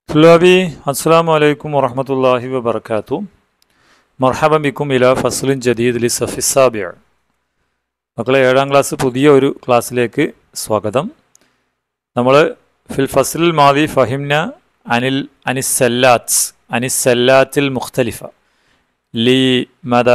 طلابي السلام عليكم ورحمة الله وبركاته مرحبا بكم إلى فصل جديد للصف السابع മക്കളെ ഏഴാം ക്ലാസ് പുതിയ ഒരു ക്ലാസ്സിലേക്ക് സ്വാഗതം നമ്മൾ ഫിൽ ഫസ്ലിൽ മാതി ഫഹിംന അനിൽ അനിസല്ലാത്ത് അനിസല്ലാത്തിൽ മുഖ്തലിഫ ലി മദ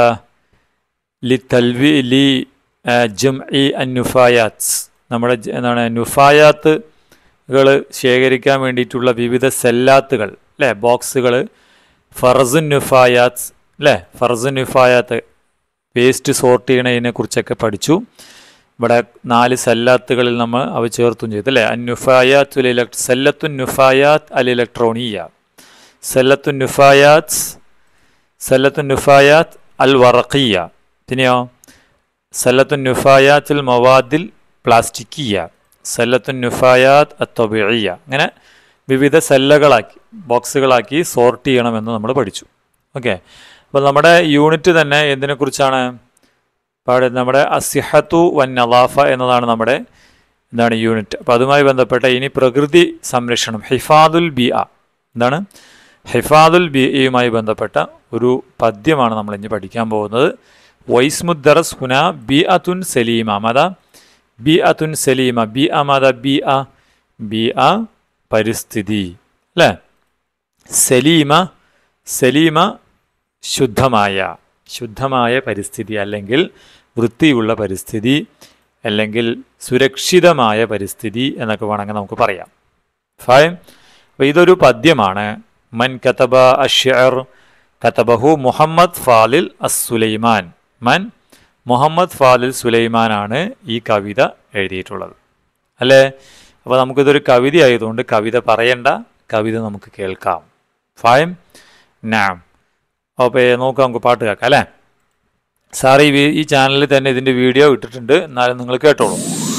ലി തൽവി ലി ജം ഇ അന്നുഫായാത്ത് നമ്മുടെ ജ- എന്താണ് നുഫായാത്തുകൾ ശേഖരിക്കാൻ വേണ്ടിയിട്ടുള്ള വിവിധ സെല്ലാത്തുകൾ അല്ലേ ബോക്സുകൾ ഫർസുൻ നുഫായാത്ത് അല്ലേ ഫർസുൻ നുഫായാത്ത് വേസ്റ്റ് സോർട്ട് ചെയ്യണതിനെ കുറിച്ചൊക്കെ പഠിച്ചു ഇവിടെ നാല് സല്ലാത്തുകളിൽ നമ്മൾ അവ ചേർത്തും ചെയ്തു അല്ലേ അന്നുഫായാത്ത് ഇലക്ട് സല്ലത്തു നുഫായാത്ത് അൽ ഇലക്ട്രോണിയ സല്ലത്തു നുഫായാത്ത് സല്ലത്തു നുഫായാത്ത് അൽ വറഖിയ പിന്നെയോ സല്ലത്തു നുഫായാത്തിൽ മവാദിൽ പ്ലാസ്റ്റിക്കിയ സല്ലത്തു നുഫായാത്ത് അത്തൊബിയ അങ്ങനെ വിവിധ സെല്ലകളാക്കി ബോക്സുകളാക്കി സോർട്ട് ചെയ്യണമെന്ന് നമ്മൾ പഠിച്ചു ഓക്കെ അപ്പോൾ നമ്മുടെ യൂണിറ്റ് തന്നെ എന്തിനെക്കുറിച്ചാണ് പാടെ നമ്മുടെ അസിഹത്തു വൻ നലാഫ എന്നതാണ് നമ്മുടെ എന്താണ് യൂണിറ്റ് അപ്പോൾ അതുമായി ബന്ധപ്പെട്ട ഇനി പ്രകൃതി സംരക്ഷണം ഹിഫാദുൽ ബി അ എന്താണ് ഹിഫാദുൽ ബി എയുമായി ബന്ധപ്പെട്ട ഒരു പദ്യമാണ് നമ്മൾ ഇനി പഠിക്കാൻ പോകുന്നത് വൈസ്മുദ്ദറസ് ഹുന ബി അതുൻ സലീമ മത ബി അതുൻ സലീമ ബി അ മത ബി അ ബി അ പരിസ്ഥിതി അല്ലേ സലീമ സലീമ ശുദ്ധമായ ശുദ്ധമായ പരിസ്ഥിതി അല്ലെങ്കിൽ വൃത്തിയുള്ള പരിസ്ഥിതി അല്ലെങ്കിൽ സുരക്ഷിതമായ പരിസ്ഥിതി എന്നൊക്കെ വേണമെങ്കിൽ നമുക്ക് പറയാം ഫൈൻ അപ്പോൾ ഇതൊരു പദ്യമാണ് മൻ കതബ അഷ്യർ കതബഹു മുഹമ്മദ് ഫാലിൽ അസ് സുലൈമാൻ മൻ മുഹമ്മദ് ഫാലിൽ സുലൈമാനാണ് ഈ കവിത എഴുതിയിട്ടുള്ളത് അല്ലേ അപ്പോൾ നമുക്കിതൊരു കവിത ആയതുകൊണ്ട് കവിത പറയണ്ട കവിത നമുക്ക് കേൾക്കാം ഫൈൻ നാം അപ്പോൾ നോക്കാം നമുക്ക് പാട്ട് കേൾക്കാം അല്ലേ സാർ ഈ വി- ഈ ചാനലിൽ തന്നെ ഇതിൻ്റെ വീഡിയോ ഇട്ടിട്ടുണ്ട് എന്നാലും നിങ്ങൾ കേട്ടോളൂ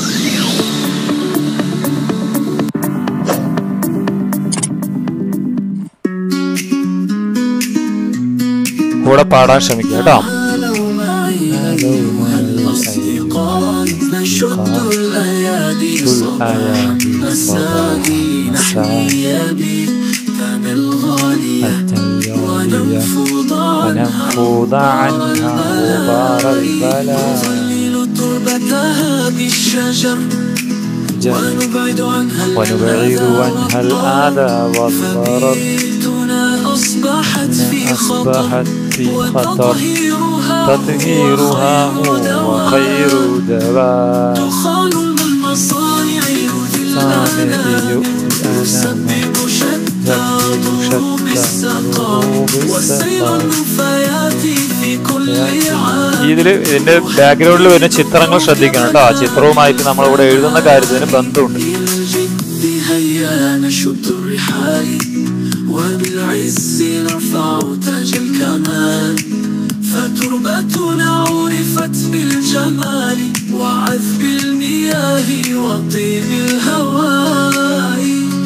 കൂടെ പാടാൻ ശ്രമിക്കുക കേട്ടോ الأصدقاء نشد الأيادي صباح مساجين نحيي بثمن الغالية وننفض وننفض عنها غبار البلاء نظلل تربتها بالشجر ونبعد عنها ونبعد عنها الأذى والضرر فبيوتنا أصبحت في خطر أصبحت في خطر وتطهيرها تطهيرها هو خير دواء دخان المصانع يؤذي صانع الأنام يؤذي يسبب شتى ضروب السقام وسيل النفايات في كل عام ഇതിൽ ഇതിന്റെ ബാക്ക്ഗ്രൗണ്ടിൽ വരുന്ന ചിത്രങ്ങൾ ശ്രദ്ധിക്കണം കേട്ടോ ആ ചിത്രവുമായിട്ട് നമ്മളിവിടെ എഴുതുന്ന കാര്യത്തിന് ബന്ധമുണ്ട് إلى الجد هيا نشد الرحال وبالعز نرفع تاج الكمال فتربتنا عرفت بالجمال وعذب المياه وطيب الهواء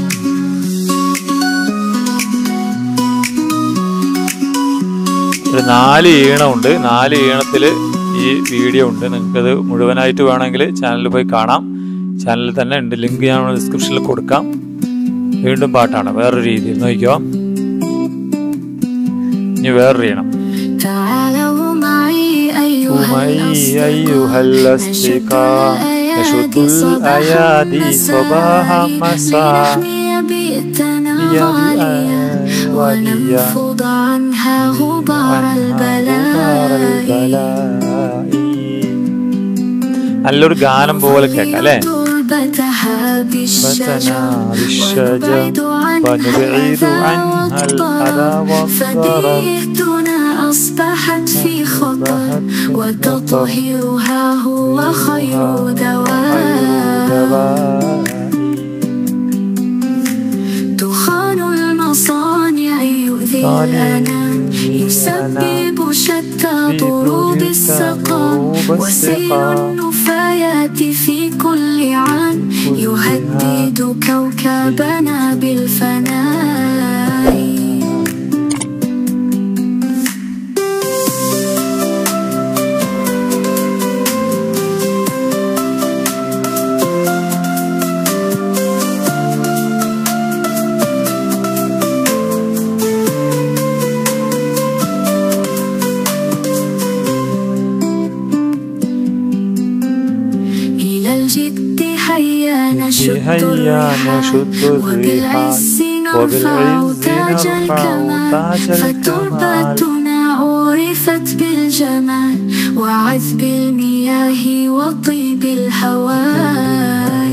ഒരു നാല് ഈണമുണ്ട് നാല് ഈണത്തിൽ ഈ വീഡിയോ ഉണ്ട് നിങ്ങൾക്കത് മുഴുവനായിട്ട് വേണമെങ്കിൽ ചാനലിൽ പോയി കാണാം ചാനലിൽ തന്നെ ഉണ്ട് ലിങ്ക് ഞാൻ ഡിസ്ക്രിപ്ഷനിൽ കൊടുക്കാം വീണ്ടും പാട്ടാണ് വേറൊരു രീതിയിൽ നോക്കിക്കോ ഇനി വേറൊരു ഈണം تعالوا معي أيها أمي أيها الأصدقاء نشد الأيادي صباحا مساء نحيي بيئتنا هي غالية وليا وننفض عنها غبار غبار البلاء البلاء നല്ലൊരു ഗാനം പോലെ കേൾക്കാം അല്ലേ تربتها بتنا بالشجر بالشجر ونبعد عنها الأذى والضرر فبيئتنا أصبحت في خطر وتطهيرها هو خير دواء دخان المصانع يؤذي الأنام يسبب شتى ضروب السقام وسيل النفايات في كل عام يهدد كوكبنا بالفناء بالجد هيا نشد هيا الرحال نشد وبالعز الرحال نرفع وبالعز تاج نرفع الكمال تاج الكمال فتربتنا عرفت بالجمال وعذب المياه وطيب الهواء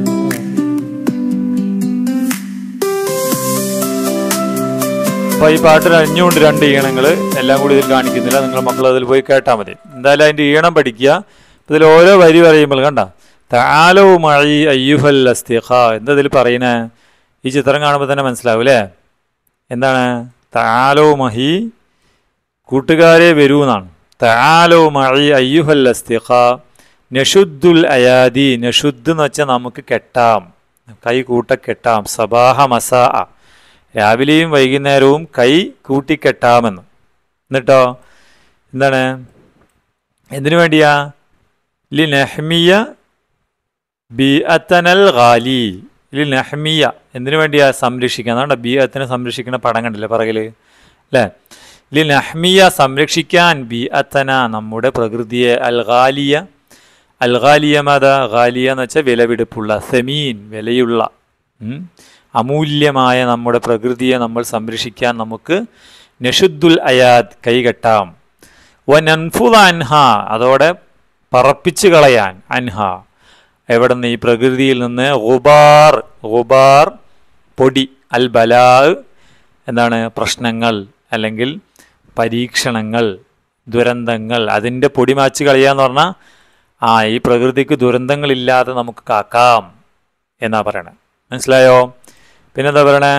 അപ്പൊ ഈ പാട്ടിൽ അഞ്ഞുകൊണ്ട് രണ്ട് ഈണങ്ങൾ എല്ലാം കൂടി ഇതിൽ കാണിക്കുന്നില്ല നിങ്ങൾ മക്കൾ അതിൽ പോയി കേട്ടാൽ മതി എന്തായാലും അതിന്റെ ഈണം പഠിക്കുക ഇതിൽ ഓരോ വരി പറയുമ്പോൾ കണ്ട താലോ മഴി അയ്യുഹൽ അസ്തിഖ എന്താ ഇതിൽ പറയുന്നേ ഈ ചിത്രം കാണുമ്പോൾ തന്നെ മനസ്സിലാവും അല്ലേ എന്താണ് താലോ മഹി കൂട്ടുകാരെ വരൂ എന്നാണ് താലോ മഴി അയ്യുഹൽ അസ്തിഖ നഷുദ്ദുൽ അയാദി നഷുദ് എന്ന് വെച്ചാൽ നമുക്ക് കെട്ടാം കൈ കൂട്ട കെട്ടാം സബാഹ മസാ രാവിലെയും വൈകുന്നേരവും കൈ കൂട്ടിക്കെട്ടാമെന്ന് എന്നിട്ടോ എന്താണ് എന്തിനു വേണ്ടിയാ ലി നെഹ്മിയ ബി അത്തനൽ ഖാലി ലി നെഹ്മിയ എന്തിനു വേണ്ടിയാ സംരക്ഷിക്കാൻ അതാണ് ബി അത്തിനെ സംരക്ഷിക്കുന്ന പടം കണ്ടില്ലേ പറകല് അല്ലേ ലി നഹ്മിയ സംരക്ഷിക്കാൻ ബി അത്തന നമ്മുടെ പ്രകൃതിയെ അൽ ഖാലിയ അൽ ഖാലിയ മത ഖാലിയ എന്ന് വെച്ചാൽ വിലപിടിപ്പുള്ള സെമീൻ വിലയുള്ള ഉം, അമൂല്യമായ നമ്മുടെ പ്രകൃതിയെ നമ്മൾ സംരക്ഷിക്കാൻ നമുക്ക് നഷുദ്ദുൽ അയാദ് കൈകെട്ടാം വ നൻഫുദ അൻഹ അതോടെ പറപ്പിച്ച് കളയാൻ അൻഹ എവിടെ നിന്ന് ഈ പ്രകൃതിയിൽ നിന്ന് ഗുബാർ ഗുബാർ പൊടി അൽ ബലാ എന്താണ് പ്രശ്നങ്ങൾ അല്ലെങ്കിൽ പരീക്ഷണങ്ങൾ ദുരന്തങ്ങൾ അതിൻ്റെ പൊടി മാച്ച് കളയാന്ന് പറഞ്ഞാൽ ആ ഈ പ്രകൃതിക്ക് ദുരന്തങ്ങളില്ലാതെ നമുക്ക് കാക്കാം എന്നാ പറയണേ മനസ്സിലായോ പിന്നെന്താ പറയണേ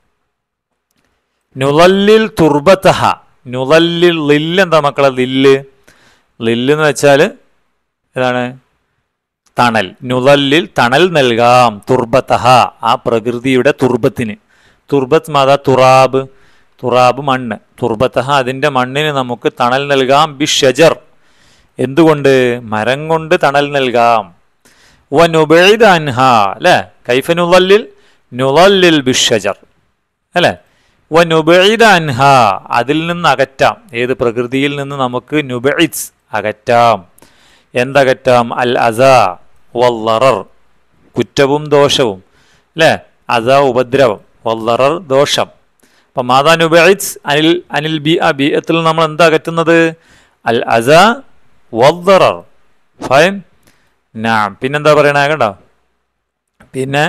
നുളല്ലിൽ തുർബത്തഹ നുളല്ലിൽ ലില്ല് എന്താ മക്കളെ ലില്ല് ലില്ല് എന്ന് വെച്ചാൽ ഏതാണ് തണൽ നുളല്ലിൽ തണൽ നൽകാം തുർബത്തഹ ആ പ്രകൃതിയുടെ തുർബത്തിന് തുർബത്ത് മാതാ തുറാബ് തുറാബ് മണ്ണ് തുർബത്തഹ അതിൻ്റെ മണ്ണിന് നമുക്ക് തണൽ നൽകാം ബി ഷജർ എന്തുകൊണ്ട് മരം കൊണ്ട് തണൽ നൽകാം വ നുബൈദ അൻഹ അല്ലേ കൈഫ നുളല്ലിൽ നുളല്ലിൽ ബിഷജർ അല്ലേ വ നുബൈദ അൻഹ അതിൽ നിന്ന് അകറ്റാം ഏത് പ്രകൃതിയിൽ നിന്ന് നമുക്ക് നുബൈസ് അകറ്റാം എന്തകറ്റാം അൽ അസ വല്ലറർ കുറ്റവും ദോഷവും അല്ലേ അസ ഉപദ്രവം വല്ലറർ ദോഷം അപ്പം മാതാ നുബൈസ് അനിൽ അനിൽ ബി അ ബി എത്തിൽ നമ്മൾ എന്താ അകറ്റുന്നത് അൽ അസ വല്ലറർ ഫൈൻ നാം പിന്നെന്താ പറയണേ കേട്ടോ പിന്നെ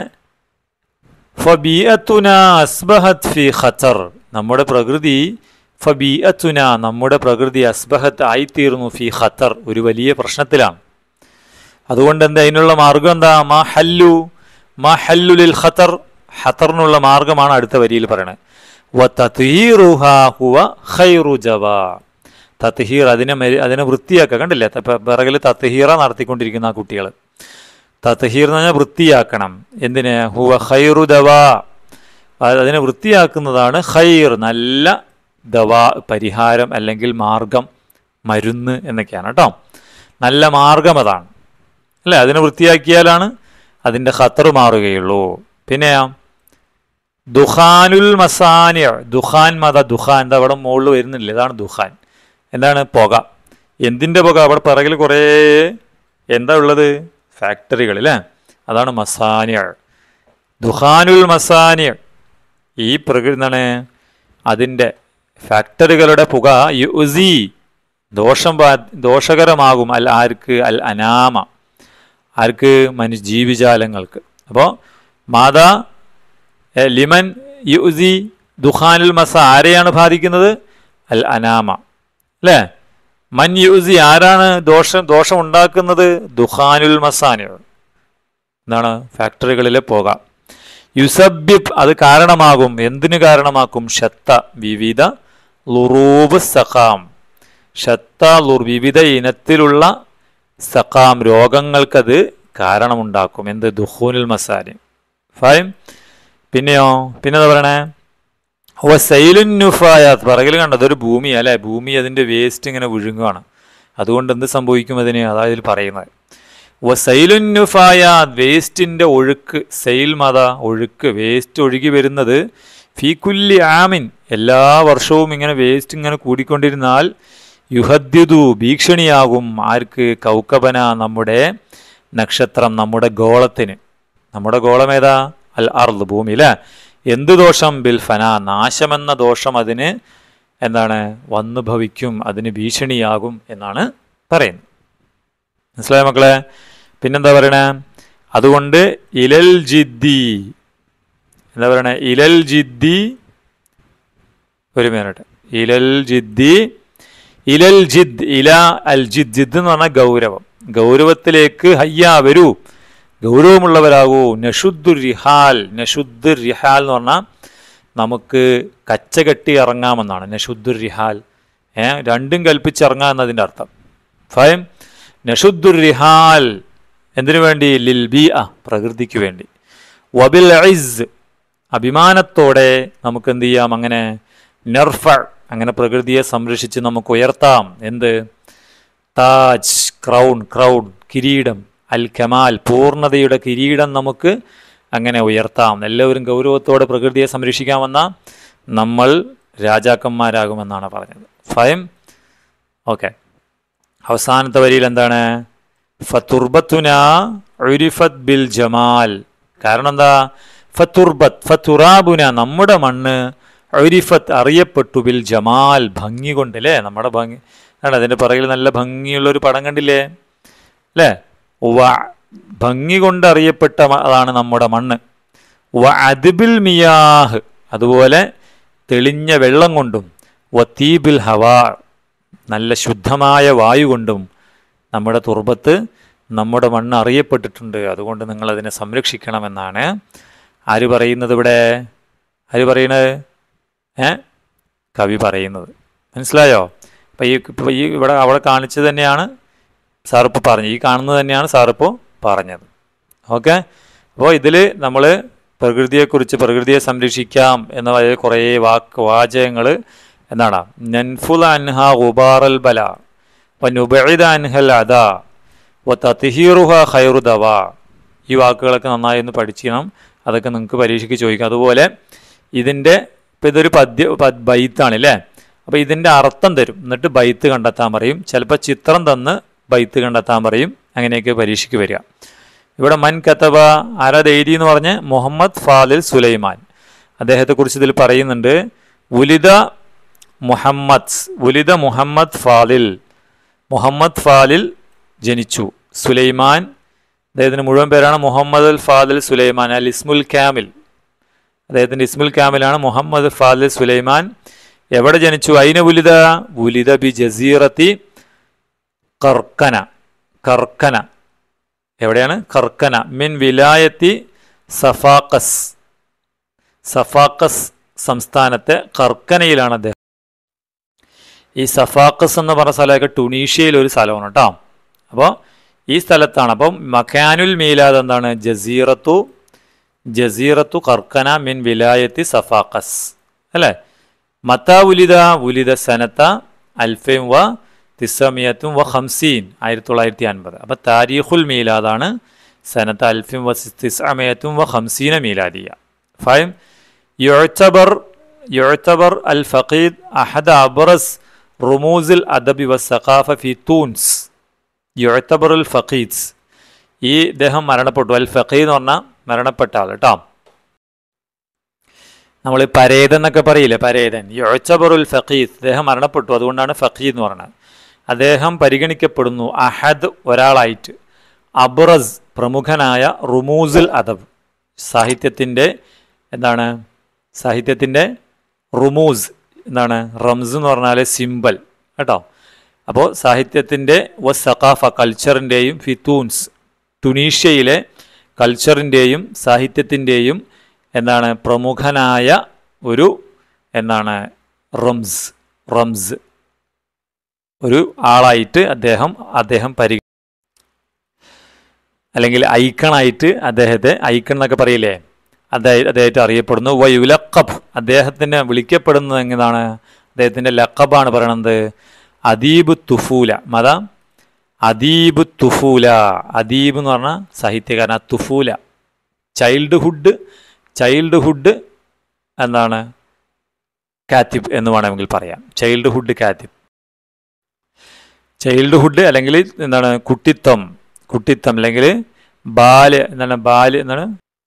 ഫബീഅത്തുന അസ്ബഹത് ഫി ഖത്തർ നമ്മുടെ പ്രകൃതി ഫബീഅത്തുന നമ്മുടെ പ്രകൃതി അസ്ബഹത്ത് ആയിത്തീർന്നു ഫി ഖത്തർ ഒരു വലിയ പ്രശ്നത്തിലാണ് അതുകൊണ്ട് എന്താ അതിനുള്ള മാർഗം എന്താ മാ ഹല്ലു മാ ഹല്ലുലിൽ ഖത്തർ ഖത്തറിനുള്ള മാർഗമാണ് അടുത്ത വരിയിൽ പറയണത് വ തത്ഹീറുഹാ ഹുവ ഖൈറു ജവാ തത്ഹീർ അതിനെ മരി അതിനെ വൃത്തിയാക്കുക കണ്ടില്ലേ പിറകിൽ തത്ഹീറ നടത്തിക്കൊണ്ടിരിക്കുന്ന ആ കുട്ടികൾ തത്ഹീർ എന്ന് പറഞ്ഞാൽ വൃത്തിയാക്കണം എന്തിന് ഹുവ ഖൈറു ദവാ അത് അതിനെ വൃത്തിയാക്കുന്നതാണ് ഖൈർ നല്ല ദവാ പരിഹാരം അല്ലെങ്കിൽ മാർഗം മരുന്ന് എന്നൊക്കെയാണ് കേട്ടോ നല്ല മാർഗം അതാണ് അല്ലേ അതിനെ വൃത്തിയാക്കിയാലാണ് അതിൻ്റെ ഖത്തർ മാറുകയുള്ളൂ പിന്നെയാ ദുഖാനുൽ മസാനിയ ദുഖാൻ മത ദുഖാൻ എന്താ അവിടെ മുകളിൽ വരുന്നില്ല ഇതാണ് ദുഖാൻ എന്താണ് പുക എന്തിൻ്റെ പുക അവിടെ പിറകിൽ കുറേ എന്താ ഉള്ളത് ഫാക്ടറികൾ അല്ലേ അതാണ് മസാനിയ ദുഖാനുൽ മസാനിയ ഈ പ്രകൃതി എന്താണ് അതിൻ്റെ ഫാക്ടറികളുടെ പുക യുസി ദോഷം ബാ- ദോഷകരമാകും അൽ ആർക്ക് അൽ അനാമ ആർക്ക് മനു ജീവിജാലങ്ങൾക്ക് അപ്പോൾ മാതാ എ, ലിമൻ യുസി ദുഖാനുൽ മസ ആരെയാണ് ബാധിക്കുന്നത് അൽ അനാമ അല്ലേ മൻ യുസി ആരാണ് ദോഷം ദോഷം ഉണ്ടാക്കുന്നത് ദുഖാനുൽ മസാനി എന്താണ് ഫാക്ടറികളിലെ പുക യുസബിബ് അത് കാരണമാകും എന്തിനു കാരണമാക്കും ഷത്ത വിവിധ ലുറൂബ് സഖാം ഷത്ത ലുർ വിവിധ ഇനത്തിലുള്ള സഖാം രോഗങ്ങൾക്കത് കാരണമുണ്ടാക്കും എന്ത് ദുഹൂനുൽ മസാരി ഫൈം പിന്നെയോ പിന്നെന്താ പറയണേ വസൈലുന്നുഫായാത്ത് പിറകിൽ കണ്ടത് ഒരു ഭൂമി അല്ലെ ഭൂമി അതിൻ്റെ വേസ്റ്റ് ഇങ്ങനെ വിഴുങ്ങുകയാണ് അതുകൊണ്ട് എന്ത് സംഭവിക്കും അതിന് അതായത് ഇതിൽ പറയുന്നത് വസൈലുന്നുഫായാത്ത് വേസ്റ്റിൻ്റെ ഒഴുക്ക് സെയിൽ മത ഒഴുക്ക് വേസ്റ്റ് ഒഴുകി വരുന്നത് ഫീക്കുല്ലി ആമിൻ എല്ലാ വർഷവും ഇങ്ങനെ വേസ്റ്റ് ഇങ്ങനെ കൂടിക്കൊണ്ടിരുന്നാൽ യുഹദ്യുതു ഭീഷണിയാകും ആർക്ക് കൗക്കബന നമ്മുടെ നക്ഷത്രം നമ്മുടെ ഗോളത്തിന് നമ്മുടെ ഗോളം ഏതാ അൽ അർദ് ഭൂമി അല്ലേ എന്ത് ദോഷം ബിൽ ഫന നാശമെന്ന ദോഷം അതിന് എന്താണ് വന്നു ഭവിക്കും അതിന് ഭീഷണിയാകും എന്നാണ് പറയുന്നത് മനസ്സിലായോ മക്കളെ പിന്നെന്താ പറയണേ അതുകൊണ്ട് ഇലൽ ജിദ്ദി എന്താ പറയണേ ഇലൽ ജിദ്ദി ഒരു മിനിറ്റ് ഇലൽ ജിദ്ദി ഇലൽ ജിദ് ഇല അൽ ജിദ് ജിദ് എന്ന് പറഞ്ഞാൽ ഗൗരവം ഗൗരവത്തിലേക്ക് ഹയ്യാ വരൂ ഗൗരവമുള്ളവരാകൂ നഷുദ്ദുർ റിഹാൽ നഷുദ്ദുർ റിഹാൽ എന്ന് പറഞ്ഞാൽ നമുക്ക് കച്ചകെട്ടി ഇറങ്ങാമെന്നാണ് നഷുദ്ദുർ റിഹാൽ ഏ രണ്ടും കൽപ്പിച്ചിറങ്ങാം എന്നതിൻ്റെ അർത്ഥം ഫയം നഷുദ്ദുർ റിഹാൽ എന്തിനു വേണ്ടി ലിൽ ബി അ പ്രകൃതിക്ക് വേണ്ടി വബിൽ ഐസ് അഭിമാനത്തോടെ നമുക്ക് എന്ത് ചെയ്യാം അങ്ങനെ നർഫ അങ്ങനെ പ്രകൃതിയെ സംരക്ഷിച്ച് നമുക്ക് ഉയർത്താം എന്ത് താജ് ക്രൗൺ ക്രൗൺ കിരീടം അൽ കമാൽ പൂർണ്ണതയുടെ കിരീടം നമുക്ക് അങ്ങനെ ഉയർത്താം എല്ലാവരും ഗൗരവത്തോടെ പ്രകൃതിയെ സംരക്ഷിക്കാമെന്ന നമ്മൾ രാജാക്കന്മാരാകുമെന്നാണ് പറഞ്ഞത് ഫയം ഓക്കെ അവസാനത്തെ വരിയിൽ എന്താണ് ഫതുർബത്തുന ഉരിഫത് ബിൽ ജമാൽ കാരണം എന്താ ഫതുർബത്ത് ഫതുറാബുന നമ്മുടെ മണ്ണ് ഉരിഫത്ത് അറിയപ്പെട്ടു ബിൽ ജമാൽ ഭംഗി കൊണ്ട് അല്ലേ നമ്മുടെ ഭംഗി ആണ് അതിൻ്റെ പുറകിൽ നല്ല ഭംഗിയുള്ള ഒരു പടം കണ്ടില്ലേ അല്ലേ വ ഭംഗി കൊണ്ട് അറിയപ്പെട്ട മ- അതാണ് നമ്മുടെ മണ്ണ് വ അദ്ബിൽ മിയാഹ് അതുപോലെ തെളിഞ്ഞ വെള്ളം കൊണ്ടും വ തീബിൽ ഹവാ നല്ല ശുദ്ധമായ വായു കൊണ്ടും നമ്മുടെ തുർബത്ത് നമ്മുടെ മണ്ണ് അറിയപ്പെട്ടിട്ടുണ്ട് അതുകൊണ്ട് നിങ്ങൾ അതിനെ സംരക്ഷിക്കണമെന്നാണ് ആര് പറയുന്നത് ഇവിടെ ആര് പറയണത് ഏ കവി പറയുന്നത് മനസ്സിലായോ അപ്പം ഈ ഇപ്പം ഈ ഇവിടെ അവിടെ കാണിച്ചത് തന്നെയാണ് സാറിപ്പോൾ പറഞ്ഞത് ഈ കാണുന്നത് തന്നെയാണ് സാറിപ്പോൾ പറഞ്ഞത് ഓക്കെ അപ്പോൾ ഇതിൽ നമ്മൾ പ്രകൃതിയെക്കുറിച്ച് പ്രകൃതിയെ സംരക്ഷിക്കാം എന്ന വഴി കുറേ വാക്ക് വാചകങ്ങൾ എന്താണ് നൻഫുൽ അൻഹ ഉബാറൽ ബല വനുബൈദ അൻഹൽ അദ വ തത്തിഹീറുഹ ഖൈറുദവ ഈ വാക്കുകളൊക്കെ നന്നായി ഒന്ന് പഠിക്കണം അതൊക്കെ നിങ്ങൾക്ക് പരീക്ഷയ്ക്ക് ചോദിക്കാം അതുപോലെ ഇതിൻ്റെ ഇപ്പം ഇതൊരു പദ്യ പദ് ബൈത്താണ് അല്ലേ അപ്പോൾ ഇതിൻ്റെ അർത്ഥം തരും എന്നിട്ട് ബൈത്ത് കണ്ടെത്താൻ പറയും ചിലപ്പോൾ ചിത്രം തന്ന് ബൈത്ത് കണ്ടെത്താൻ പറയും അങ്ങനെയൊക്കെ പരീക്ഷയ്ക്ക് വരിക ഇവിടെ മൻ കത്തബ ആരാ എഴുതി എന്ന് പറഞ്ഞ് മുഹമ്മദ് ഫാലിൽ സുലൈമാൻ അദ്ദേഹത്തെക്കുറിച്ച് ഇതിൽ പറയുന്നുണ്ട് ഉലിത മുഹമ്മദ് ഉലിത മുഹമ്മദ് ഫാലിൽ മുഹമ്മദ് ഫാലിൽ ജനിച്ചു സുലൈമാൻ അദ്ദേഹത്തിൻ്റെ മുഴുവൻ പേരാണ് മുഹമ്മദ് അൽ ഫാദിൽ സുലൈമാൻ അൽ ഇസ്മുൽ കാമിൽ അദ്ദേഹത്തിൻ്റെ ഇസ്മുൽ കാമിലാണ് മുഹമ്മദ് ഫാദിൽ സുലൈമാൻ എവിടെ ജനിച്ചു അയിന ഉലിത ഉലിത ബി ജസീറത്തി കർക്കന കർക്കന എവിടെയാണ് കർക്കന മിൻ വിലായത്തി സഫാക്കസ് സഫാക്കസ് സംസ്ഥാനത്തെ കർക്കനയിലാണ് അദ്ദേഹം ഈ സഫാക്കസ് എന്ന് പറഞ്ഞ സ്ഥലമൊക്കെ ടുണീഷ്യയിൽ ഒരു സ്ഥലമാണ് കേട്ടോ അപ്പോൾ ഈ സ്ഥലത്താണ് അപ്പം മക്കാനുൽ മീലാദ് എന്താണ് ജസീറത്തു ജസീറത്തു കർക്കന മിൻ വിലായത്തി സഫാക്കസ് അല്ലേ മത്ത ഉലിത ഉലിത സനത്ത അൽഫയും വ തിസമിയത്തും വ ഹംസീൻ ആയിരത്തി തൊള്ളായിരത്തി അൻപത് അപ്പം താരീഖുൽ മീലാദാണ് സനത്ത അൽഫിം വ തിസമയത്തും വ ഹംസീന മീലാദിയ ഫൈം യുഴത്തബർ യുഴത്തബർ അൽ ഫഖീദ് അഹദ് അബ്രസ് റുമൂസിൽ അദബി വ സഖാഫ ഫി തൂൻസ് യുഴത്തബർ അൽ ഫഖീദ്സ് ഈ ഇദ്ദേഹം മരണപ്പെട്ടു അൽ ഫഖീദ് എന്ന് പറഞ്ഞാൽ മരണപ്പെട്ട ആൾ കേട്ടോ നമ്മൾ പരേതൻ എന്നൊക്കെ പറയില്ലേ പരേതൻ യുഴച്ചബറുൽ ഫഖീദ് അദ്ദേഹം മരണപ്പെട്ടു അതുകൊണ്ടാണ് ഫഖീദ് എന്ന് പറയുന്നത് അദ്ദേഹം പരിഗണിക്കപ്പെടുന്നു അഹദ് ഒരാളായിട്ട് അബ്രസ് പ്രമുഖനായ റുമൂസുൽ അദബ് സാഹിത്യത്തിൻ്റെ എന്താണ് സാഹിത്യത്തിൻ്റെ റുമൂസ് എന്താണ് റംസ് എന്ന് പറഞ്ഞാൽ സിമ്പൽ കേട്ടോ അപ്പോൾ സാഹിത്യത്തിൻ്റെ വ സഖാഫ കൾച്ചറിൻ്റെയും ഫിത്തൂൻസ് ടുണീഷ്യയിലെ കൾച്ചറിൻ്റെയും സാഹിത്യത്തിൻ്റെയും എന്താണ് പ്രമുഖനായ ഒരു എന്താണ് റംസ് റംസ് ഒരു ആളായിട്ട് അദ്ദേഹം അദ്ദേഹം പരി അല്ലെങ്കിൽ ഐക്കണായിട്ട് അദ്ദേഹത്തെ ഐക്കൺ എന്നൊക്കെ പറയില്ലേ അദ്ദേഹം അദ്ദേഹത്തെ അറിയപ്പെടുന്നു വയുലക്കബ് അദ്ദേഹത്തിന് വിളിക്കപ്പെടുന്നത് എങ്ങനെയാണ് അദ്ദേഹത്തിൻ്റെ ലക്കബാണ് പറയണത് അദീബ് തുഫൂല മത അദീബ് തുഫൂല അദീബ് എന്ന് പറഞ്ഞാൽ സാഹിത്യകാരൻ തുഫൂല ചൈൽഡ്ഹുഡ് ചൈൽഡ്ഹുഡ് എന്താണ് കാത്തിബ് എന്ന് വേണമെങ്കിൽ പറയാം ചൈൽഡ്ഹുഡ് കാത്തിബ് ചൈൽഡ്ഹുഡ് അല്ലെങ്കിൽ എന്താണ് കുട്ടിത്വം കുട്ടിത്തം അല്ലെങ്കിൽ ബാല് എന്താണ് ബാല് എന്താണ്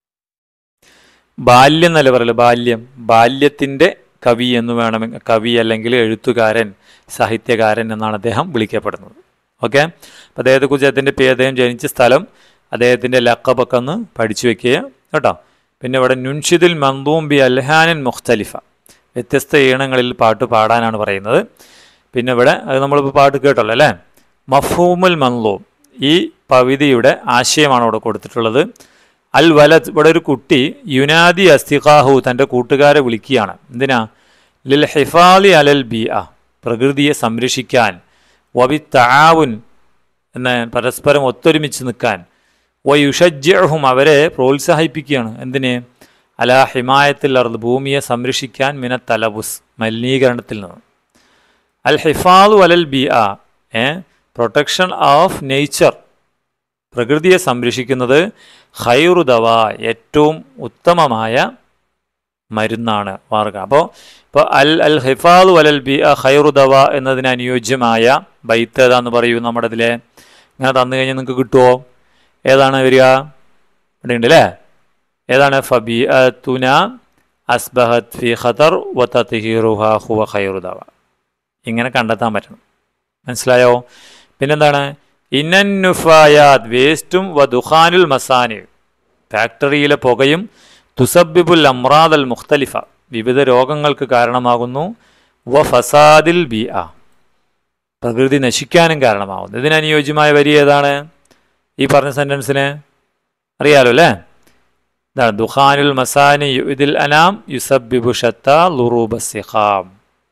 ബാല്യം എന്നല്ല പറയല് ബാല്യം ബാല്യത്തിൻ്റെ കവി എന്ന് വേണമെങ്കിൽ കവി അല്ലെങ്കിൽ എഴുത്തുകാരൻ സാഹിത്യകാരൻ എന്നാണ് അദ്ദേഹം വിളിക്കപ്പെടുന്നത് ഓക്കെ അപ്പം അദ്ദേഹത്തെക്കുറിച്ച് അദ്ദേഹത്തിൻ്റെ പേര് അദ്ദേഹം ജനിച്ച സ്ഥലം അദ്ദേഹത്തിൻ്റെ ലക്കബൊക്കെ ഒന്ന് പഠിച്ചു വെക്കുക കേട്ടോ പിന്നെ ഇവിടെ നുൻഷിദുൽ മന്ദൂം ബി അൽഹാനൻ മുഖ്തലിഫ വ്യത്യസ്ത ഈണങ്ങളിൽ പാട്ട് പാടാനാണ് പറയുന്നത് പിന്നെ ഇവിടെ അത് നമ്മളിപ്പോൾ പാട്ട് കേട്ടല്ലോ അല്ലേ മഫൂമുൽ മന്ദൂം ഈ പവിതിയുടെ ആശയമാണ് ഇവിടെ കൊടുത്തിട്ടുള്ളത് അൽ വലത് ഇവിടെ ഒരു കുട്ടി യുനാദി അസ്തിഖാഹു തൻ്റെ കൂട്ടുകാരെ വിളിക്കുകയാണ് എന്തിനാ ലിൽ ഹിഫാലി അലൽ ബി അ പ്രകൃതിയെ സംരക്ഷിക്കാൻ വബി താവുൻ എന്ന പരസ്പരം ഒത്തൊരുമിച്ച് നിൽക്കാൻ വയുഷജ്യഹും അവരെ പ്രോത്സാഹിപ്പിക്കുകയാണ് എന്തിന് അലാ ഹിമായത്തിൽ അർദ് ഭൂമിയെ സംരക്ഷിക്കാൻ മിന തലബുസ് മലിനീകരണത്തിൽ നിന്ന് അൽ ഹിഫാദു അലൽ ബി ആ ഏ പ്രൊട്ടക്ഷൻ ഓഫ് നേച്ചർ പ്രകൃതിയെ സംരക്ഷിക്കുന്നത് ഹൈറുദവ ഏറ്റവും ഉത്തമമായ മരുന്നാണ് മാർഗം അപ്പോൾ ഇപ്പോൾ അൽ അൽ ഹിഫാദു അലൽ ബി അ ഹൈറുദവ എന്നതിന് അനുയോജ്യമായ ബൈത്ത് ഏതാന്ന് പറയൂ നമ്മുടെ ഇതിലെ ഇങ്ങനെ തന്നു കഴിഞ്ഞാൽ നിങ്ങൾക്ക് കിട്ടുമോ ഏതാണ് വരിക ഇവിടെ ഉണ്ട് അല്ലേ ഏതാണ് ഫബി തുന അസ്ബഹത് ഫി ഖത്തർ വത്തഹിറുഹ ഹുവ ഖൈറുദവ ഇങ്ങനെ കണ്ടെത്താൻ പറ്റണം മനസ്സിലായോ പിന്നെന്താണ് ഇന്നന്നുഫായാത് വേസ്റ്റും വ ദുഖാനുൽ മസാനി ഫാക്ടറിയിലെ പുകയും തുസബിബുൽ അമ്രാദ് അൽ മുഖ്തലിഫ വിവിധ രോഗങ്ങൾക്ക് കാരണമാകുന്നു വ ഫസാദിൽ ബി ആ പ്രകൃതി നശിക്കാനും കാരണമാകുന്നു ഇതിനനുയോജ്യമായ വരി ഏതാണ് ഈ പറഞ്ഞ സെൻറ്റൻസിന് അറിയാലോ അല്ലേ ഇതാണ് ദുഖാനുൽ മസാനി ഇതിൽ അനാം യുസബിബു ഷത്ത ലുറൂബസിഖാം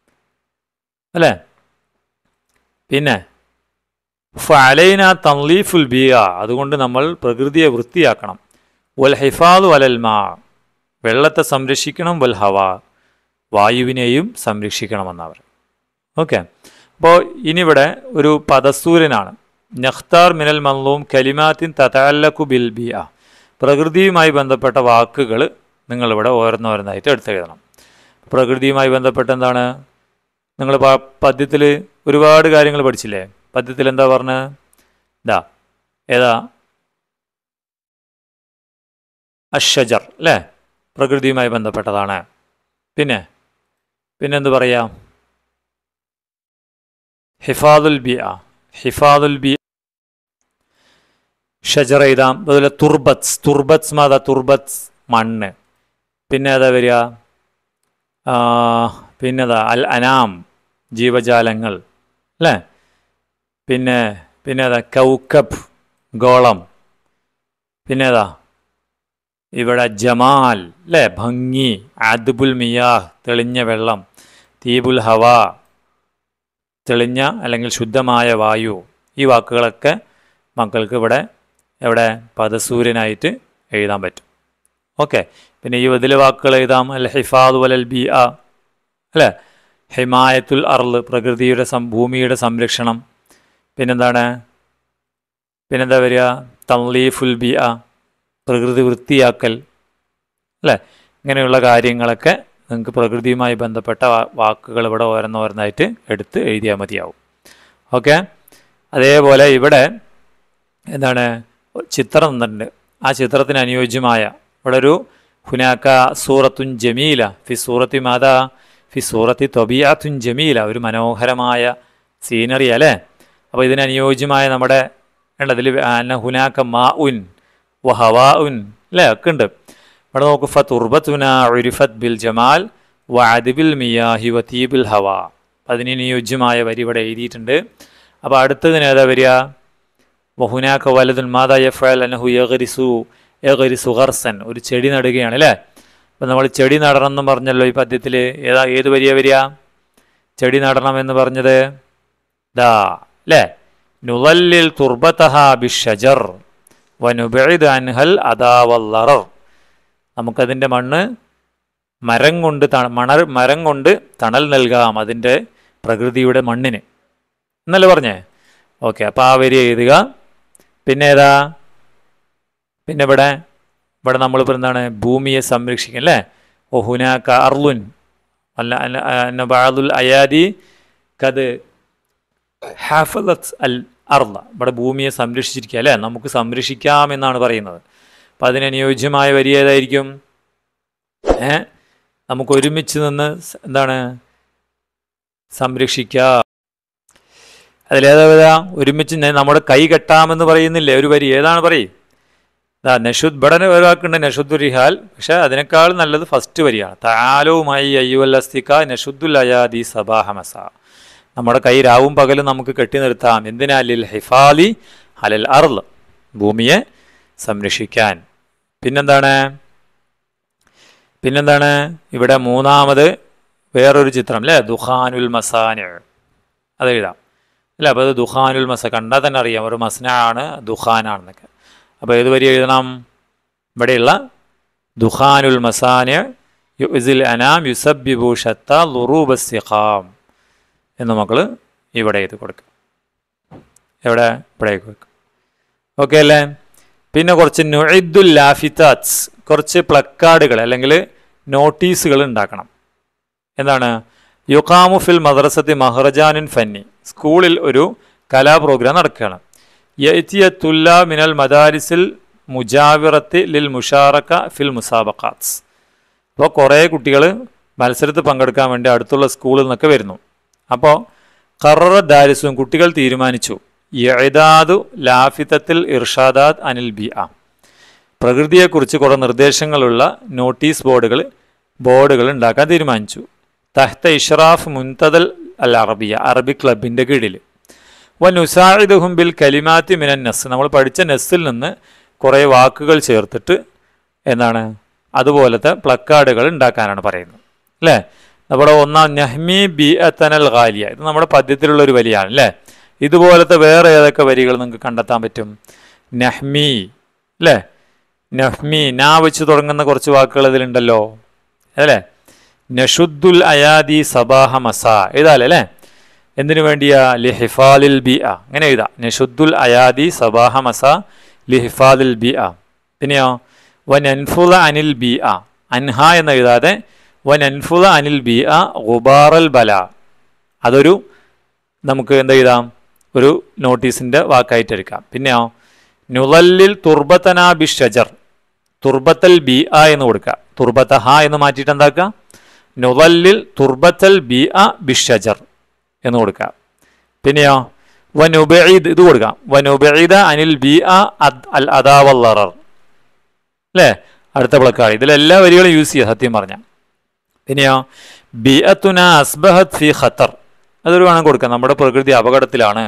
അല്ലേ പിന്നെ ഫലൈന തൻലീഫുൽ ബിയ അതുകൊണ്ട് നമ്മൾ പ്രകൃതിയെ വൃത്തിയാക്കണം വൽ ഹിഫാദു അലൽ മാ വെള്ളത്തെ സംരക്ഷിക്കണം വൽ ഹവ വായുവിനെയും സംരക്ഷിക്കണമെന്നവർ ഓക്കെ അപ്പോൾ ഇനിവിടെ ഒരു പദസൂരനാണ് നഖ്താർ മിനൽ മൻലൂം കലിമാത്തിൻ തതാലക്കു ബിൽ ബിയ പ്രകൃതിയുമായി ബന്ധപ്പെട്ട വാക്കുകൾ നിങ്ങളിവിടെ ഓരോന്നോരോന്നായിട്ട് എടുത്തെഴുതണം പ്രകൃതിയുമായി ബന്ധപ്പെട്ട എന്താണ് നിങ്ങൾ പദ്യത്തിൽ ഒരുപാട് കാര്യങ്ങൾ പഠിച്ചില്ലേ പദ്യത്തിൽ എന്താ പറഞ്ഞത് ഇതാ ഏതാ അഷജർ അല്ലേ പ്രകൃതിയുമായി ബന്ധപ്പെട്ടതാണ് പിന്നെ പിന്നെന്ത് പറയാം ഹിഫാദുൽ ബി ആ ഹിഫാദുൽ ബി ഷജർ എഴുതാം അതുപോലെ തുർബത്സ് തുർബത്സ് മാതാ തുർബത്സ് മണ്ണ് പിന്നെ ഏതാ വരിക പിന്നെതാ അൽ അനാം ജീവജാലങ്ങൾ അല്ലേ പിന്നെ പിന്നെ ഏതാ കൗക്കബ് ഗോളം പിന്നെ ഏതാ ഇവിടെ ജമാൽ അല്ലേ ഭംഗി ആദുബുൽ മിയാഹ് തെളിഞ്ഞ വെള്ളം തീബുൽ ഹവ തെളിഞ്ഞ അല്ലെങ്കിൽ ശുദ്ധമായ വായു ഈ വാക്കുകളൊക്കെ മക്കൾക്ക് ഇവിടെ എവിടെ പദസൂര്യനായിട്ട് എഴുതാൻ പറ്റും ഓക്കെ പിന്നെ ഈ ഇതിലെ വാക്കുകൾ എഴുതാം അൽ ഹിഫാദു വലൽ ബി ആ അല്ലേ ഹിമായത്തുൽ അർള് പ്രകൃതിയുടെ സം ഭൂമിയുടെ സംരക്ഷണം പിന്നെന്താണ് പിന്നെന്താ വരിക തൻലീഫുൽ ബി ആ പ്രകൃതി വൃത്തിയാക്കൽ അല്ലേ ഇങ്ങനെയുള്ള കാര്യങ്ങളൊക്കെ നിങ്ങൾക്ക് പ്രകൃതിയുമായി ബന്ധപ്പെട്ട വാക്കുകൾ ഇവിടെ ഓരോന്നോരോന്നായിട്ട് എടുത്ത് എഴുതിയാൽ മതിയാവും ഓക്കെ അതേപോലെ ഇവിടെ എന്താണ് ചിത്രം തന്നിട്ടുണ്ട് ആ ചിത്രത്തിന് അനുയോജ്യമായ ഇവിടെ ഒരു ഹുനാക്ക സൂറത്തുൻ ജമീല ഫി സൂറത്തി മാതാ ഫി സൂറത്തി തൊബിയാത്തുൻ ജമീല ഒരു മനോഹരമായ സീനറി അല്ലേ അപ്പോൾ ഇതിന് അനുയോജ്യമായ നമ്മുടെ ഉണ്ടതിൽ ഹുനാക്ക മാ ഉൻ വ ഹവാ ഉൻ അല്ലേ ഒക്കെ ഉണ്ട് ഇവിടെ നോക്കൂ ഫത്ത് ഉർബത്തുന ഉരിഫത്ത് ബിൽ ജമാൽ വ അദിബിൽ മിയാഹി വ തീബിൽ ഹവ അതിന് അനുയോജ്യമായ വരി ഇവിടെ എഴുതിയിട്ടുണ്ട് അപ്പോൾ അടുത്തതിന് ഏതാ വരിക വഹുനാക്ക വലതുൻ മാതാ യഫൽ അനഹു യഗരിസു യഗരിസു ഖർസൻ ഒരു ചെടി നടുകയാണ് അല്ലേ അപ്പം നമ്മൾ ചെടി നടണം എന്ന് പറഞ്ഞല്ലോ ഈ പദ്യത്തിൽ ഏതാ ഏത് വരിയ വരിക ചെടി നടണം എന്ന് പറഞ്ഞത് ദാ അല്ലേ നുവല്ലിൽ തുർബത്തഹ ബിഷജർ വനുബിദ് അൻഹൽ അദാവല്ലറർ നമുക്കതിൻ്റെ മണ്ണ് മരം കൊണ്ട് ത മണർ മരം കൊണ്ട് തണൽ നൽകാം അതിൻ്റെ പ്രകൃതിയുടെ മണ്ണിന് എന്നല്ലേ പറഞ്ഞേ ഓക്കെ അപ്പോൾ ആ വരി എഴുതുക പിന്നെ ഏതാ പിന്നെ ഇവിടെ ഇവിടെ നമ്മളിപ്പോൾ എന്താണ് ഭൂമിയെ സംരക്ഷിക്കും അല്ലേ ഒഹുനാക്ക അർലുൻ അല്ല ബാദുൽ അയാദി കത് ഹാഫലത്ത് അൽ അർള ഇവിടെ ഭൂമിയെ സംരക്ഷിച്ചിരിക്കുക അല്ലേ നമുക്ക് സംരക്ഷിക്കാം എന്നാണ് പറയുന്നത് അപ്പം അതിനനുയോജ്യമായ വരി ഏതായിരിക്കും ഏ നമുക്ക് ഒരുമിച്ച് നിന്ന് സ- എന്താണ് സംരക്ഷിക്കുക അതിലേതാ വരാ ഒരുമിച്ച് നെ- നമ്മുടെ കൈ കെട്ടാമെന്ന് പറയുന്നില്ലേ ഒരു വരി ഏതാണ് പറയും ദാ നഷുദ് ഇവിടെ ഒരാൾക്കുണ്ട് നഷുദ്ദു റിഹാൽ പക്ഷെ അതിനേക്കാൾ നല്ലത് ഫസ്റ്റ് വരിയാണ് താലോവുമായി അയ്യുവൽ അസ്തിക നഷുദ്ദുൽ അയാദി സബാഹമസ നമ്മുടെ കൈ രാവും പകലും നമുക്ക് കെട്ടി നിർത്താം എന്തിനാ ലിൽ ഹിഫാലി അലൽ അർൽ ഭൂമിയെ സംരക്ഷിക്കാൻ പിന്നെന്താണ് പിന്നെന്താണ് ഇവിടെ മൂന്നാമത് വേറൊരു ചിത്രം അല്ലേ ദുഖാനുൽ മസാനി അത് എഴുതാം അല്ല അപ്പോൾ അത് ദുഖാനുൽ മസ കണ്ടാൽ തന്നെ അറിയാം ഒരു മസ്നാണ് ദുഖാനാണെന്നൊക്കെ അപ്പോൾ ഏത് വരി എഴുതണം ഇവിടെയുള്ള ദുഖാനുൽ മസാനി യുസിൽ അനാം യുസബിബു ഷത്ത ലുറൂബസിഖാം എന്ന് മക്കൾ ഇവിടെ എഴുതി കൊടുക്കുക എവിടെ ഇവിടെ കൊടുക്കുക ഓക്കെ അല്ലേ പിന്നെ കുറച്ച് നുഇദ്ദുൽ ലാഫിത്താറ്റ്സ് കുറച്ച് പ്ലക്കാർഡുകൾ അല്ലെങ്കിൽ നോട്ടീസുകൾ ഉണ്ടാക്കണം എന്താണ് യുക്കാമു ഫിൽ മദ്രസത്തി മഹറജാനുൻ ഫന്നി സ്കൂളിൽ ഒരു കലാ പ്രോഗ്രാം നടക്കുകയാണ് യത്തിയത്തുല്ല മിനൽ മദാരിസിൽ മുജാവിറത്ത് ലിൽ മുഷാറക്ക ഫിൽ മുസാബക്കാത്സ് അപ്പോൾ കുറേ കുട്ടികൾ മത്സരത്തിൽ പങ്കെടുക്കാൻ വേണ്ടി അടുത്തുള്ള സ്കൂളിൽ നിന്നൊക്കെ വരുന്നു അപ്പോൾ കററ ദാരിസും കുട്ടികൾ തീരുമാനിച്ചു യദാദു ലാഫിത്തത്തിൽ ഇർഷാദാദ് അനിൽ ബി ആ പ്രകൃതിയെക്കുറിച്ച് കുറേ നിർദ്ദേശങ്ങളുള്ള നോട്ടീസ് ബോർഡുകൾ ബോർഡുകൾ ഉണ്ടാക്കാൻ തീരുമാനിച്ചു തഹ്ത ഇഷ്റാഫ് മുൻതദൽ അൽ അറബിയ അറബി ക്ലബിൻ്റെ കീഴിൽ വൻ ഉസാഹിദുഹും ബിൽ കലിമാത്തി മിനൻ നസ് നമ്മൾ പഠിച്ച നെസ്സിൽ നിന്ന് കുറേ വാക്കുകൾ ചേർത്തിട്ട് എന്താണ് അതുപോലത്തെ പ്ലക്കാർഡുകൾ ഉണ്ടാക്കാനാണ് പറയുന്നത് അല്ലേ നമ്മുടെ ഒന്നാം നഹ്മി ബി അത്തനൽ ഖാലിയ ഇത് നമ്മുടെ പദ്യത്തിലുള്ള ഒരു വരിയാണ് അല്ലേ ഇതുപോലത്തെ വേറെ ഏതൊക്കെ വരികൾ നിങ്ങൾക്ക് കണ്ടെത്താൻ പറ്റും നഹ്മി അല്ലേ നഹ്മി നാ വെച്ച് തുടങ്ങുന്ന കുറച്ച് വാക്കുകൾ ഇതിലുണ്ടല്ലോ അല്ലേ നഷുദ്ദുൽ അയാദി സബാഹ മസ എഴുതാല്ലേ അല്ലേ എന്തിനു വേണ്ടിയാ ലിഹിഫാലിൽ ബി അ അങ്ങനെ എഴുതാം നഷുദ്ദുൽ അയാദി സബാഹ മസ ലിഹിഫാലിൽ ബി അ പിന്നെയോ വൻ അൻഫുല അനിൽ ബി അ അൻഹ എന്ന് എഴുതാതെ വൻ അൻഫുല അനിൽ ബി അ ഗുബാറൽ ബല അതൊരു നമുക്ക് എന്ത് എഴുതാം ഒരു നോട്ടീസിൻ്റെ വാക്കായിട്ട് എടുക്കാം പിന്നെയോ നുളല്ലിൽ തുർബത്തനാ ബി ഷജർ തുർബത്തൽ ബി ആ എന്ന് കൊടുക്കുക തുർബത്ത ഹ എന്ന് മാറ്റിയിട്ട് എന്താക്കുക നുളല്ലിൽ തുർബത്തൽ ബി അ ബി ഷജർ എന്ന് കൊടുക്കുക പിന്നെയോ വനുബീദ് ഇത് കൊടുക്കാം വനുബീദ അനിൽ ബി അ അൽ അദാവല്ലറർ അല്ലേ അടുത്ത പ്ലക്കാട് ഇതിലെല്ലാ വരികളും യൂസ് ചെയ്യുക സത്യം പറഞ്ഞ പിന്നെയോ ബി അത്തുന അസ്ബഹത് ഫി ഖത്തർ അതൊരു വേണം കൊടുക്കാം നമ്മുടെ പ്രകൃതി അപകടത്തിലാണ്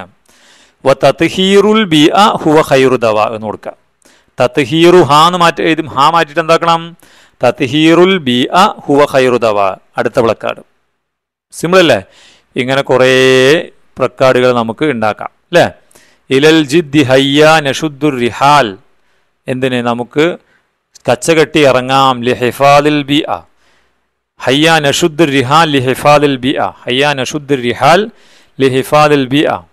വ തത്ഹീറുൽ ബി അ ഹുവ ഖൈറു ദവ എന്ന് കൊടുക്കുക തത്ഹീറു ഹാ എന്ന് മാറ്റി എഴുതും ഹാ മാറ്റിയിട്ട് എന്താക്കണം തത്ഹീറുൽ ബി അ ഹുവ ഖൈറു ദവ അടുത്ത പ്ലക്കാട് സിമ്പിൾ അല്ലേ ഇങ്ങനെ കുറേ പ്രക്കാർഡുകൾ നമുക്ക് ഉണ്ടാക്കാം അല്ലേ ഇലൽ ജിദ്ദി ഹയ്യ നഷുദ്ദുർ റിഹാൽ എന്തിന് നമുക്ക് കച്ചകെട്ടി ഇറങ്ങാം ലി ഹിഫാദിൽ ബി അ ഹയ്യ നഷുദ്ദുർ റിഹാൽ ലി ഹിഫാദിൽ ബി അ ഹയ്യ നഷുദ്ദുർ റിഹാൽ ലി ഹിഫാദിൽ ബി അ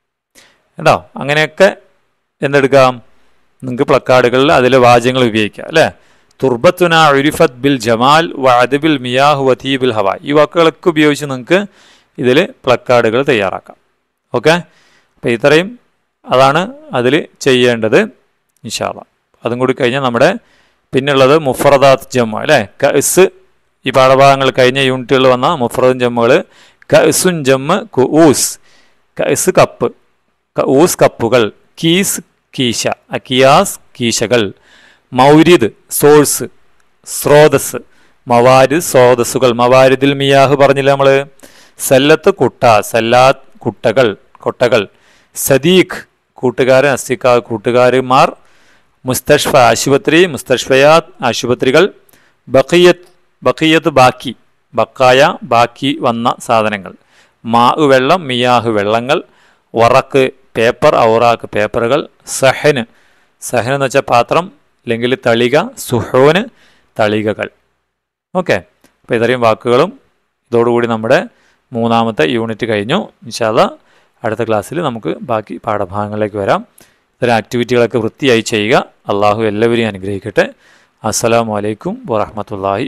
കേട്ടോ അങ്ങനെയൊക്കെ എന്തെടുക്കാം നിങ്ങൾക്ക് പ്ലക്കാർഡുകളിൽ അതിലെ വാചകങ്ങൾ ഉപയോഗിക്കാം അല്ലേ തുർബത്തുന ഉരിഫത്ത് ബിൽ ജമാൽ വഅദബിൽ മിയാഹു വതീബിൽ ഹവ ഈ വാക്കുകളൊക്കെ ഉപയോഗിച്ച് നിങ്ങൾക്ക് ഇതിൽ പ്ലക്കാർഡുകൾ തയ്യാറാക്കാം ഓക്കെ അപ്പോൾ ഇത്രയും അതാണ് അതിൽ ചെയ്യേണ്ടത് ഇൻഷാല്ല അതും കൂടി കഴിഞ്ഞാൽ നമ്മുടെ പിന്നുള്ളത് മുഫറദാത്ത് ജമ്മു അല്ലേ കസ് ഈ പാഠഭാഗങ്ങൾ കഴിഞ്ഞ യൂണിറ്റുകളിൽ വന്ന മുഫറദും ജമ്മുകൾ കസുൻ ജമ്മ് കുഊസ് കസ് കപ്പ് കഊസ് കപ്പുകൾ കീസ് കീശ അക്കിയാസ് കീശകൾ മൗരിദ് സോഴ്സ് സ്രോതസ് മവാരിദ് സ്രോതസ്സുകൾ മവാരിദിൽ മിയാഹ് പറഞ്ഞില്ല നമ്മൾ സല്ലത്ത് കുട്ട സല്ലാത്ത് കുട്ടകൾ കൊട്ടകൾ സദീഖ് കൂട്ടുകാരൻ അസ്തിക്ക കൂട്ടുകാരന്മാർ മുസ്തഷ്ഫ ആശുപത്രി മുസ്തഷ്ഫയാത്ത് ആശുപത്രികൾ ബഖിയത്ത് ബഖിയത്ത് ബാക്കി ബക്കായ ബാക്കി വന്ന സാധനങ്ങൾ മാ വെള്ളം മിയാഹ് വെള്ളങ്ങൾ വറക്ക് പേപ്പർ ഔറാക്ക് പേപ്പറുകൾ സഹന് സഹൻ എന്ന് വെച്ചാൽ പാത്രം അല്ലെങ്കിൽ തളിക സുഹോന് തളികകൾ ഓക്കെ അപ്പോൾ ഇത്രയും വാക്കുകളും ഇതോടുകൂടി നമ്മുടെ മൂന്നാമത്തെ യൂണിറ്റ് കഴിഞ്ഞു ഇൻഷാല്ല അടുത്ത ക്ലാസ്സിൽ നമുക്ക് ബാക്കി പാഠഭാഗങ്ങളിലേക്ക് വരാം ഇത്തരം ആക്ടിവിറ്റികളൊക്കെ വൃത്തിയായി ചെയ്യുക അള്ളാഹു എല്ലാവരെയും അനുഗ്രഹിക്കട്ടെ അസ്സലാമു അലൈക്കും വറഹമത്തല്ലാഹി